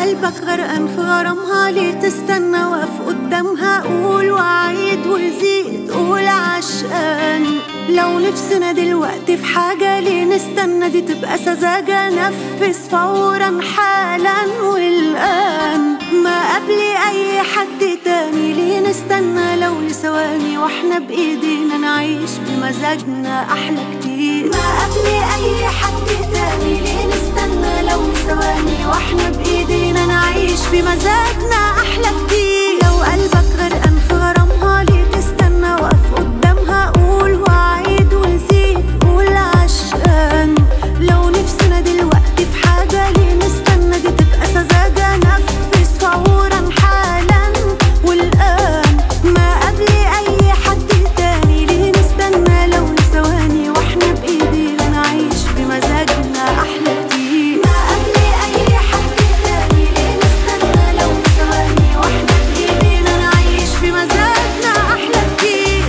قلبك غرقان في غرامها ليه تستنى واقف قدامها قول وعيد وزيد قول عشقان لو نفسنا دلوقتي في حاجة ليه نستنى دي تبقى سذاجة نفذ فورا حالا والآن ما قبل أي حد تاني ليه نستنى لو لثواني واحنا بإيدينا نعيش بمزاجنا أحلى كتير ما قبل أي حد تاني ليه نستنى لو لثواني واحنا بإيدينا نعيش بمزاجنا أحلى كتير لو قلبك غرقان في غرامها ليه تستنى واقف قدامها قول وعيد وزيد قول عشقان لو نفسنا دلوقتي في حاجة ليه نستنى دي تبقى سذاجة نفذ فورا حالا والآن ما قبل أي حد تاني ليه نستنى لو لثواني واحنا بإيدينا نعيش بمزاجنا أحلى كتير ما قبل أي حد تاني ليه نستنى لو لثواني واحنا بإيدينا نعيش بمزاجنا أحلى كتير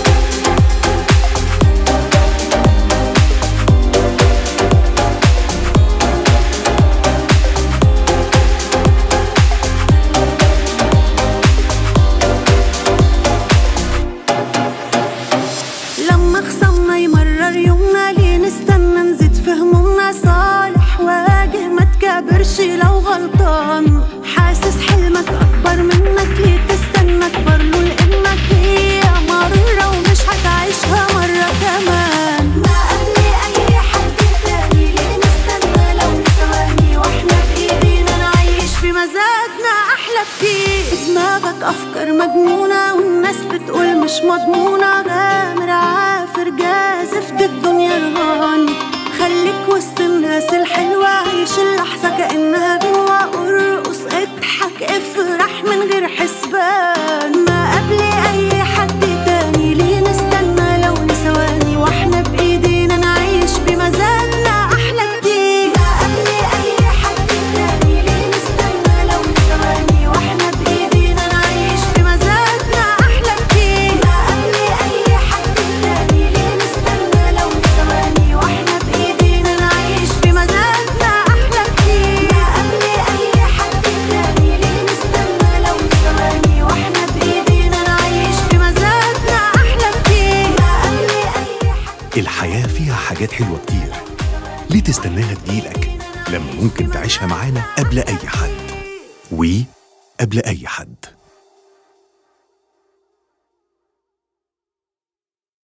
لما خصمنا يمرر يومنا ليه نستنى نزيد في همومنا صالح واجه ما تكابرش لو غلطان حاسس حلمك اكبر منك ليه تستنى اكبر له لانك هي مرة ومش هتعيشها مرة كمان ما قبل اي حد تاني ليه نستنى لو ثواني واحنا بايدينا نعيش بمزاجنا احلى كتير في دماغك افكار مجنونة والناس بتقول مش مضمونة غامر عافر جازف دي الدنيا رهان خليك وسط الناس الحلوة عيش اللحظة كأنها غنوة ارقص اضحك افرح من غير حسبان ما قبل اي حد تاني ليه نستنى لو لثواني واحنا بايدينا نعيش بمزاجنا احلى كتير ما قبل اي حد تاني ليه نستنى لو لثواني واحنا بايدينا نعيش بمزاجنا احلى كتير ما قبل اي حد تاني ليه نستنى لو لثواني واحنا بايدينا نعيش بمزاجنا احلى كتير ما قبل اي حد تاني ليه نستنى لو لثواني واحنا بايدينا نعيش بمزاجنا احلى كتير ما قبل اي حد الحياة فيها حاجات حلوة كتير ليه تستناها تجيلك لما ممكن تعيشها معانا قبل أي حد وي قبل أي حد